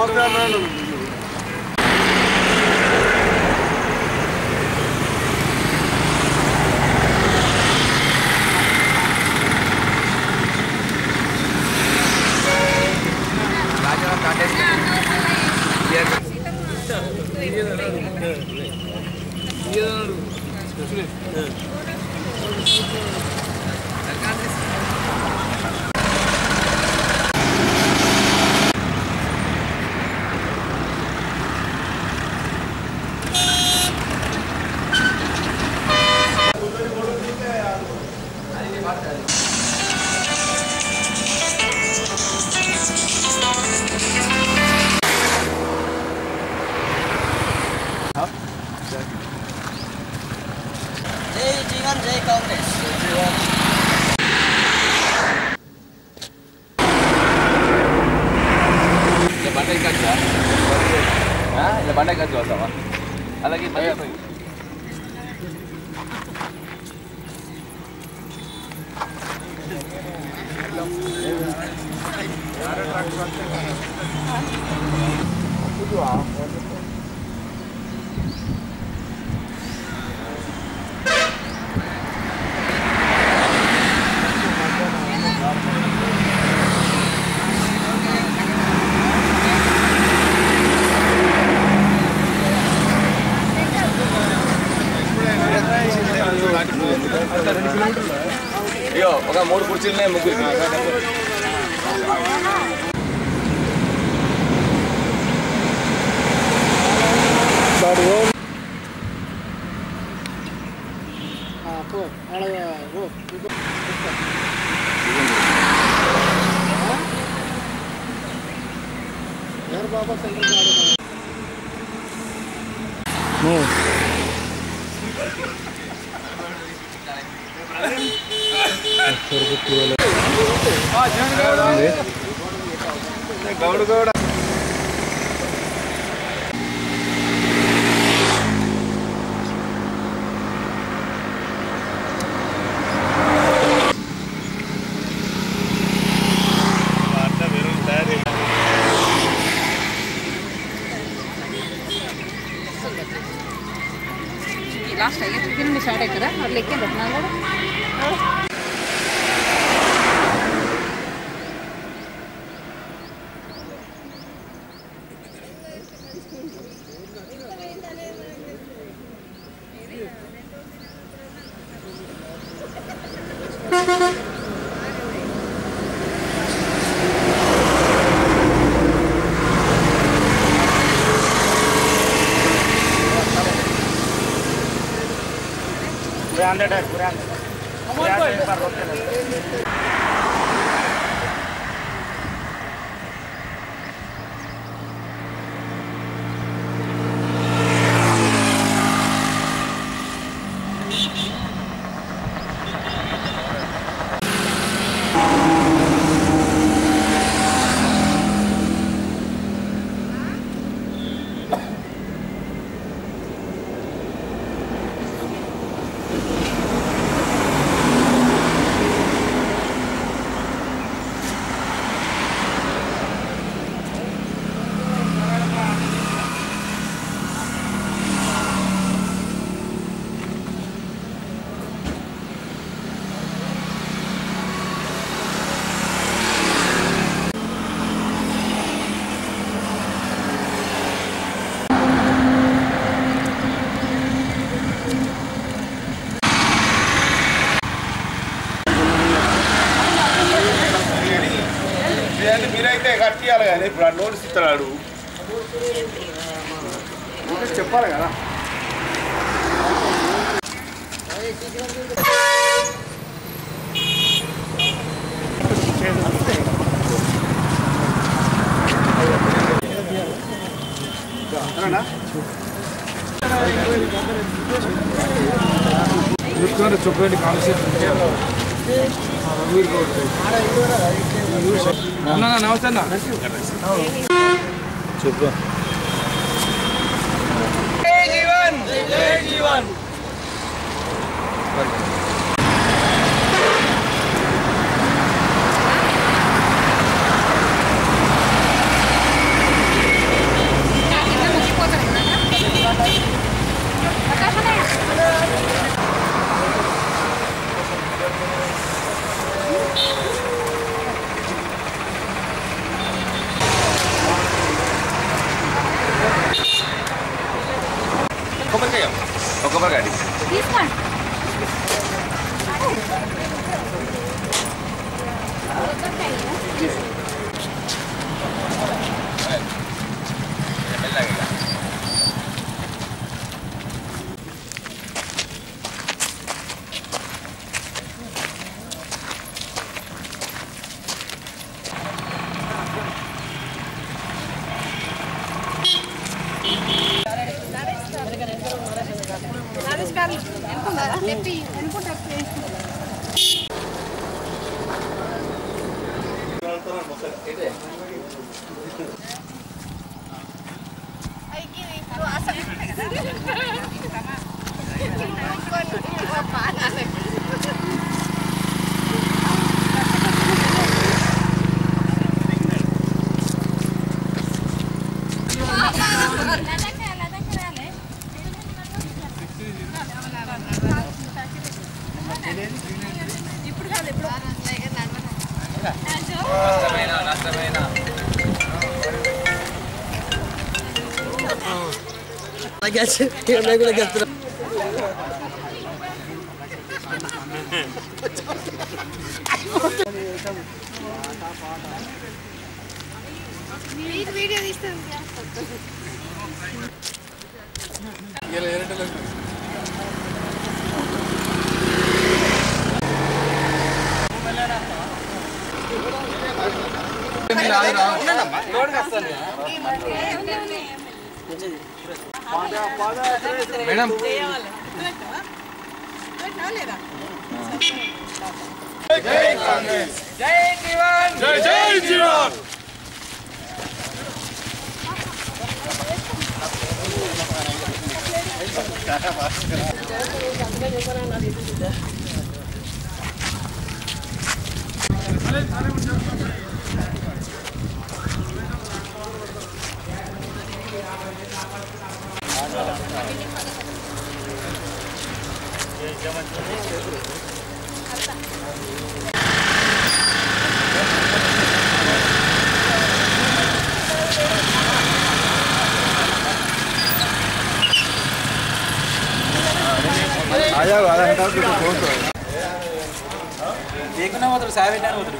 జై జీవన్ జై కాంగ్రెస్ ఇలా బండ ఎక్కచ్చా ఇలా బండ ఎక్కచ్చు వస్తావా అలాగే మళ్ళీ పోయి. ఇగో ఒక మూడు కుర్చీలున్నాయి ముగ్గురికి లాస్ట్ అయ్యే చికెన్ నుండి స్టార్ట్ అవుతుందా అట్లా ఎక్కింది కూడా లేదంటే మీరైతే కట్టియాలి కానీ ఇప్పుడు ఆ నోటీస్ ఇస్తున్నాడు నోటీస్ చెప్పాలి కదా చెప్పండి కాన్సెప్ట్ నమస్తే అన్న చెప్పు జై కొబ్బరికాయ ఒక కొబ్బరికాయ అండి. తీసుకోండి మెల్లగా ఇక. నష్టమైన నష్టమైన వీడియో తీస్తుంది మేడం देखना मतलब साहब इतना उधर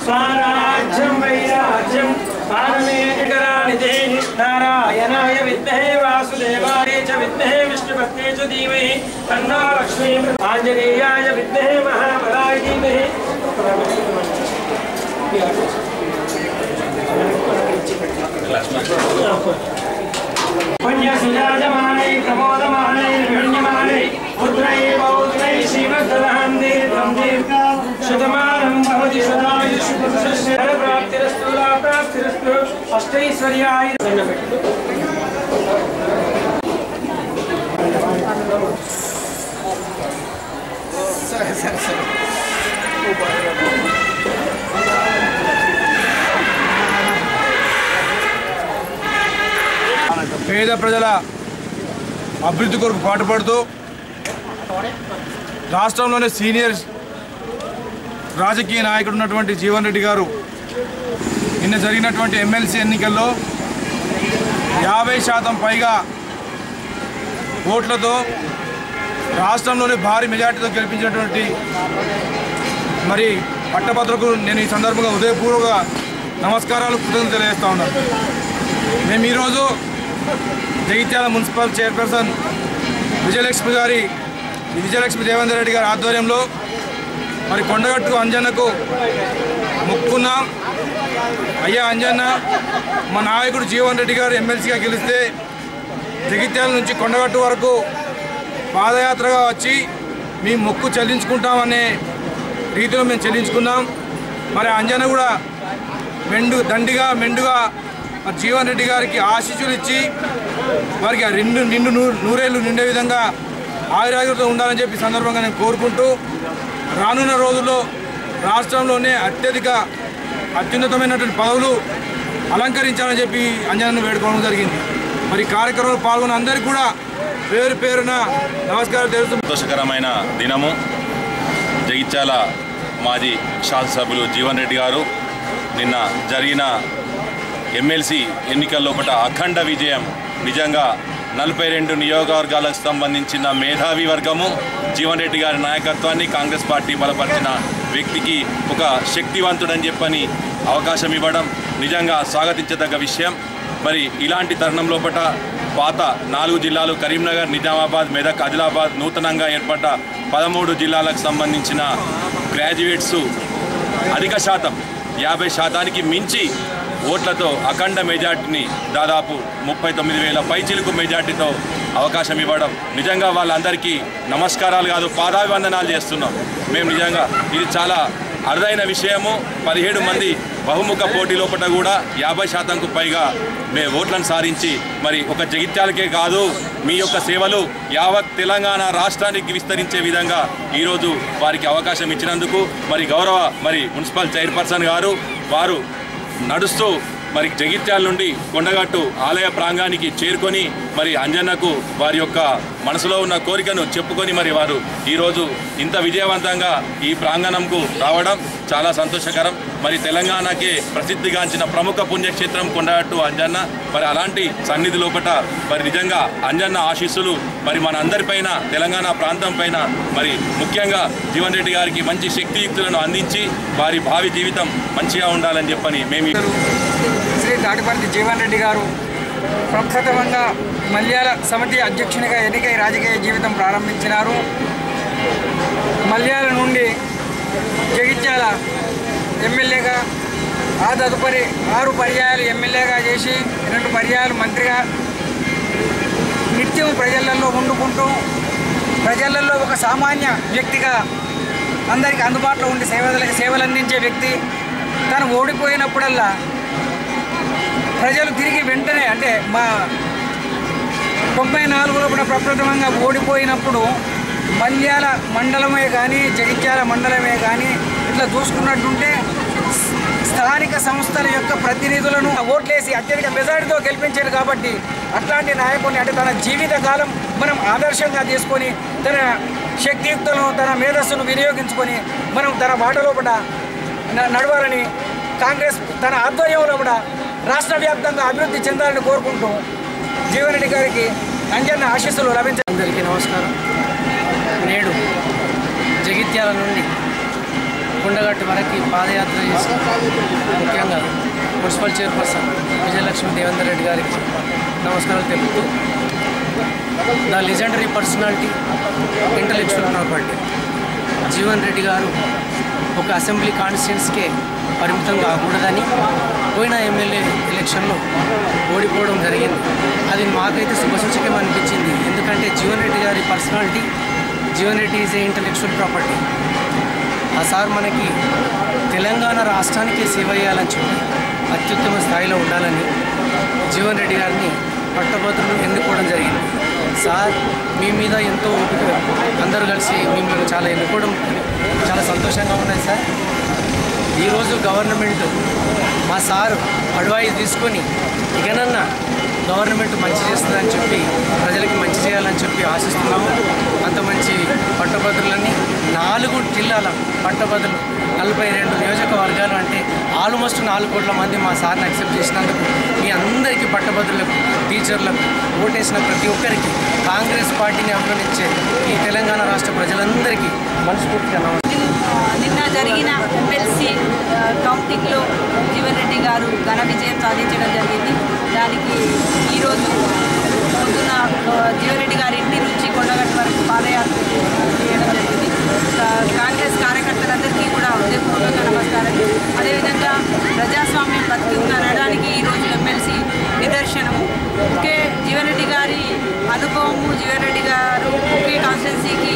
స్వరాజ్యం వైరాజ్యం పారమేకరానిదే నారాయణాయ విద్మహే వాసుదేవాయ చ విద్మహే విష్ణుపత్నే చ ధీమహి తన్నో లక్ష్మీ ఆంజనేయాయ విద్మహే మహాబలాయ ధీమహి పుణ్యసుజాయమానై ప్రమోదమానై గణ్యమానై పుత్రై పౌత్రై శ్రీమద్దహం దీర్ఘం దీర్ఘం శతమానం భవతి సదాయుష్య ప్రాప్తిరస్తు ప్రాప్తిరస్తు అష్టైశ్వర్యాయ పేద ప్రజల అభివృద్ధి కొరకు పాటుపడుతూ రాష్ట్రంలోనే సీనియర్ రాజకీయ నాయకుడు ఉన్నటువంటి జీవన్ రెడ్డి గారు నిన్న జరిగినటువంటి ఎమ్మెల్సీ ఎన్నికల్లో యాభై శాతం పైగా ఓట్లతో రాష్ట్రంలోనే భారీ మెజార్టీతో గెలిపించినటువంటి మరి పట్టభద్రకు నేను ఈ సందర్భంగా ఉదయపూర్వక నమస్కారాలు కృతజ్ఞతలు తెలియజేస్తా ఉన్నాను మేము ఈరోజు జగిత్యాల మున్సిపల్ చైర్పర్సన్ విజయలక్ష్మి గారి విజయలక్ష్మి దేవేందర్ రెడ్డి గారి ఆధ్వర్యంలో మరి కొండగట్టు అంజన్నకు మొక్కున్నాం అయ్యా అంజన్న మా నాయకుడు జీవన్ రెడ్డి గారు ఎమ్మెల్సీగా గెలిస్తే జగిత్యాల నుంచి కొండగట్టు వరకు పాదయాత్రగా వచ్చి మీ మొక్కు చెల్లించుకుంటామనే రీతిలో మేము చెల్లించుకున్నాం మరి అంజన్న కూడా మెండు దండిగా మెండుగా మరి జీవన్ రెడ్డి గారికి ఆశీస్సులు ఇచ్చి వారికి ఆ రెండు నిండు నూ- నూరేళ్ళు నిండే విధంగా ఆయురాగ్రత ఉండాలని చెప్పి ఈ సందర్భంగా నేను కోరుకుంటూ రానున్న రోజుల్లో రాష్ట్రంలోనే అత్యధిక అత్యున్నతమైనటువంటి పదవులు అలంకరించాలని చెప్పి అంజనను వేడుకోవడం జరిగింది మరి ఈ కార్యక్రమంలో పాల్గొన్న అందరికీ కూడా పేరు పేరున నమస్కారం తెలుస్తూ సంతోషకరమైన దినము జగిత్యాల మాజీ శాసనసభ్యులు జీవన్ రెడ్డి గారు నిన్న జరిగిన ఎమ్మెల్సీ ఎన్నికల లోపల అఖండ విజయం నిజంగా నలభై రెండు నియోజకవర్గాలకు సంబంధించిన మేధావి వర్గము జీవన్ రెడ్డి గారి నాయకత్వాన్ని కాంగ్రెస్ పార్టీ బలపరిచిన వ్యక్తికి ఒక శక్తివంతుడని చెప్పని అవకాశం ఇవ్వడం నిజంగా స్వాగతించదగ్గ విషయం మరి ఇలాంటి తరుణం లోపల పాత నాలుగు జిల్లాలు కరీంనగర్ నిజామాబాద్ మెదక్ ఆదిలాబాద్ నూతనంగా ఏర్పడ్డ పదమూడు జిల్లాలకు సంబంధించిన గ్రాడ్యుయేట్స్ అధిక శాతం యాభై శాతానికి మించి ఓట్లతో అఖండ మెజార్టీని దాదాపు ముప్పై తొమ్మిది వేల పైచిలుకు మెజార్టీతో అవకాశం ఇవ్వడం నిజంగా వాళ్ళందరికీ నమస్కారాలు కాదు పాదాభివందనాలు చేస్తున్నాం మేము నిజంగా ఇది చాలా అరుదైన విషయము పదిహేడు మంది బహుముఖ పోటీ లోపల కూడా యాభై శాతంకు పైగా మే ఓట్లను సాధించి మరి ఒక జగిత్యాలకే కాదు మీ యొక్క సేవలు యావత్ తెలంగాణ రాష్ట్రానికి విస్తరించే విధంగా ఈరోజు వారికి అవకాశం ఇచ్చినందుకు మరి గౌరవ మరి మున్సిపల్ చైర్పర్సన్ గారు వారు నడుస్తూ మరి జగిత్యాల నుండి కొండగట్టు ఆలయ ప్రాంగానికి చేరుకొని మరి అంజన్నకు వారి యొక్క మనసులో ఉన్న కోరికను చెప్పుకొని మరి వారు ఈరోజు ఇంత విజయవంతంగా ఈ ప్రాంగణంకు రావడం చాలా సంతోషకరం మరి తెలంగాణకే ప్రసిద్ధిగాంచిన ప్రముఖ పుణ్యక్షేత్రం కొండగట్టు అంజన్న మరి అలాంటి సన్నిధి లోపట మరి నిజంగా అంజన్న ఆశీస్సులు మరి మన అందరిపైన తెలంగాణ ప్రాంతం పైన మరి ముఖ్యంగా జీవన్ రెడ్డి గారికి మంచి శక్తియుక్తులను అందించి వారి భావి జీవితం మంచిగా ఉండాలని చెప్పని మేము ఈ- శ్రీ తాటిపర్తి జీవన్ రెడ్డి గారు ప్రప్రథమంగా మల్యాల సమితి అధ్యక్షునిగా ఎన్నికై రాజకీయ జీవితం ప్రారంభించినారు మల్యాల నుండి జగిత్యాల ఎమ్మెల్యేగా ఆ తదుపరి ఆరు పర్యాయాలు ఎమ్మెల్యేగా చేసి రెండు పర్యాయాలు మంత్రిగా నిత్యం ప్రజలలో వండుకుంటూ ప్రజలలో ఒక సామాన్య వ్యక్తిగా అందరికీ అందుబాటులో ఉండి సేవలకు సేవలు అందించే వ్యక్తి తను ఓడిపోయినప్పుడల్లా ప్రజలు తిరిగి వెంటనే అంటే మా తొంభై నాలుగులో కూడా ప్రప్రథమంగా ఓడిపోయినప్పుడు మల్యాల మండలమే కానీ జగిత్యాల మండలమే కానీ ఇట్లా చూసుకున్నట్టుంటే స్థానిక సంస్థల యొక్క ప్రతినిధులను ఓట్లేసి అత్యధిక మెజారిటీతో గెలిపించారు కాబట్టి అట్లాంటి నాయకుడిని అంటే తన జీవిత కాలం మనం ఆదర్శంగా తీసుకొని తన శక్తియుక్తులను తన మేధస్సును వినియోగించుకొని మనం తన బాటలో కూడా న- నడవాలని కాంగ్రెస్ తన ఆధ్వర్యంలో కూడా రాష్ట్ర వ్యాప్తంగా అభివృద్ధి చెందాలని కోరుకుంటూ జీవనరెడ్డి గారికి అంజన్న ఆశీస్సులు లభించారు అందరికీ నమస్కారం నేడు జగిత్యాల నుండి కొండగట్టు వరకు పాదయాత్ర చేసి ముఖ్యంగా మున్సిపల్ చైర్పర్సన్ విజయలక్ష్మి దేవేందర్ రెడ్డి గారికి నమస్కారాలు తెలుపుతూ the legendary personality intellectual property Jeevan Reddy గారు ఒక అసెంబ్లీ కాన్స్టిట్యున్సీకే పరిమితం కాకూడదని పోయిన ఎమ్మెల్యే ఎలక్షన్లో ఓడిపోవడం జరిగింది అది మాకైతే శుభసూచకం అనిపించింది ఎందుకంటే జీవన్ రెడ్డి గారి personality Jeevan Reddy is a intellectual property ఆ సార్ మనకి తెలంగాణ రాష్ట్రానికే సేవ చేయాలని చెప్పి అత్యుత్తమ స్థాయిలో ఉండాలని జీవన్ రెడ్డి గారిని పట్టభద్రులు ఎన్నుకోవడం జరిగింది సార్ మీ మీద ఎంతో ఓపిక అందరూ కలిసి మిమ్మల్ని చాలా ఎన్నుకోవడం చాలా సంతోషంగా ఉన్నది సార్ ఈరోజు గవర్నమెంట్ మా సార్ అడ్వైస్ తీసుకొని ఇకనన్నా గవర్నమెంట్ మంచి చేస్తుందని చెప్పి ప్రజలకి మంచి చేయాలని చెప్పి ఆశిస్తున్నాము అంత మంచి పట్టభద్రులని నాలుగు జిల్లాల పట్టభద్రులు నలభై రెండు నియోజకవర్గాలు అంటే ఆల్మోస్ట్ నాలుగు కోట్ల మంది మా సార్ని యాక్సెప్ట్ చేసినందుకు మీ అందరికీ పట్టభద్రులకు టీచర్లకు ఓటేసిన ప్రతి ఒక్కరికి కాంగ్రెస్ పార్టీని అభినందించే ఈ తెలంగాణ రాష్ట్ర ప్రజలందరికీ మనస్ఫూర్తిగా నమస్కారం నిన్న జరిగిన ఎమ్మెల్సీ కౌంటింగ్లో జీవన్ రెడ్డి గారు ఘన విజయం సాధించడం జరిగింది దానికి ఈరోజు పొద్దున ఆ, జీవన్ రెడ్డి గారి ఇంటి నుంచి కొండగట్టు వరకు పాదయాత్ర చేయడం జరిగింది ఆ, కాంగ్రెస్ కార్యకర్తలందరికీ కూడా హృదయపూర్వక నమస్కారం అదేవిధంగా ప్రజాస్వామ్యం బతికి అనడానికి ఈరోజు ఎమ్మెల్సీ నిదర్శనము ఒకే జీవన్ రెడ్డి గారి అనుభవము జీవన్ రెడ్డి గారు ఒకే కాన్స్టిట్యున్సీకి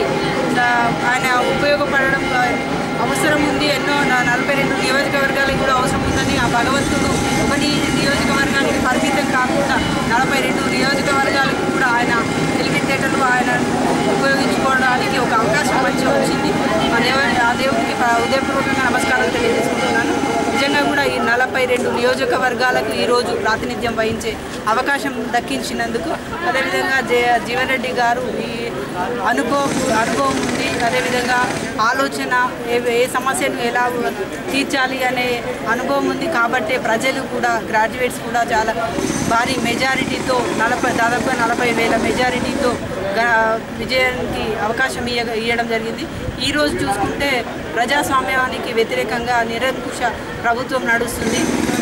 ఆయన ఉపయోగపడడం అవసరం ఉంది ఎన్నో నా- నలభై రెండు నియోజకవర్గాలకు కూడా అవసరం ఉందని ఆ భగవంతుడు ఒక ని- నియోజకవర్గానికి పరిమితం కాకుండా నలభై రెండు నియోజకవర్గాలకు కూడా ఆయన తెలివితేటలు ఆయన ఉపయోగించుకోవడానికి ఒక అవకాశం మంచి వచ్చింది ఆ దేవ ఆ దేవుడికి ప- ఉదయపూర్వకంగా నమస్కారం తెలియజేసుకుంటున్నాను నిజంగా కూడా ఈ నలభై రెండు నియోజకవర్గాలకు ఈరోజు ప్రాతినిధ్యం వహించే అవకాశం దక్కించినందుకు అదేవిధంగా జే జీవన్ రెడ్డి గారు ఈ అనుభవం అనుభవం ఉంది అదేవిధంగా ఆలోచన ఏ ఏ సమస్యను ఎలా తీర్చాలి అనే అనుభవం ఉంది కాబట్టి ప్రజలు కూడా గ్రాడ్యుయేట్స్ కూడా చాలా భారీ మెజారిటీతో నలభై దాదాపుగా నలభై వేల మెజారిటీతో గ- విజయానికి అవకాశం ఇయ్య ఇవ్వడం జరిగింది ఈ రోజు చూసుకుంటే ప్రజాస్వామ్యానికి వ్యతిరేకంగా నిరంకుశ ప్రభుత్వం నడుస్తుంది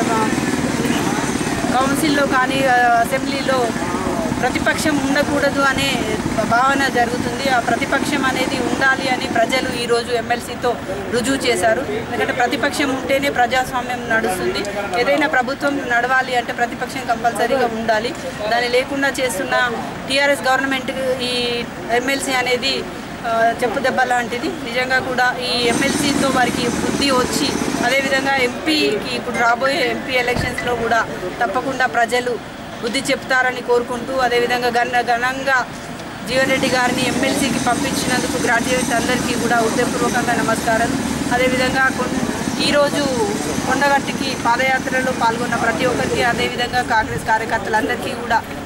కౌన్సిల్లో కానీ ఆ, అసెంబ్లీలో ప్రతిపక్షం ఉండకూడదు అనే భావన జరుగుతుంది ఆ ప్రతిపక్షం అనేది ఉండాలి అని ప్రజలు ఈరోజు ఎమ్మెల్సీతో రుజువు చేశారు ఎందుకంటే ప్రతిపక్షం ఉంటేనే ప్రజాస్వామ్యం నడుస్తుంది ఏదైనా ప్రభుత్వం నడవాలి అంటే ప్రతిపక్షం కంపల్సరీగా ఉండాలి దాన్ని లేకుండా చేస్తున్న టీఆర్ఎస్ గవర్నమెంట్ ఈ ఎమ్మెల్సీ అనేది ఆ, చెప్పు దెబ్బ లాంటిది నిజంగా కూడా ఈ ఎమ్మెల్సీతో వారికి బుద్ధి వచ్చి అదేవిధంగా ఎంపీకి ఇప్పుడు రాబోయే ఎంపీ ఎలక్షన్స్లో కూడా తప్పకుండా ప్రజలు బుద్ధి చెప్తారని కోరుకుంటూ అదేవిధంగా ఘన ఘనంగా జీవన్ రెడ్డి గారిని ఎమ్మెల్సీకి పంపించినందుకు గ్రాడ్యుయేట్స్ అందరికీ కూడా హృదయపూర్వకంగా నమస్కారం అదేవిధంగా కొన్- ఈరోజు కొండగట్టుకి పాదయాత్రలో పాల్గొన్న ప్రతి ఒక్కరికి అదేవిధంగా కాంగ్రెస్ కార్యకర్తలందరికీ కూడా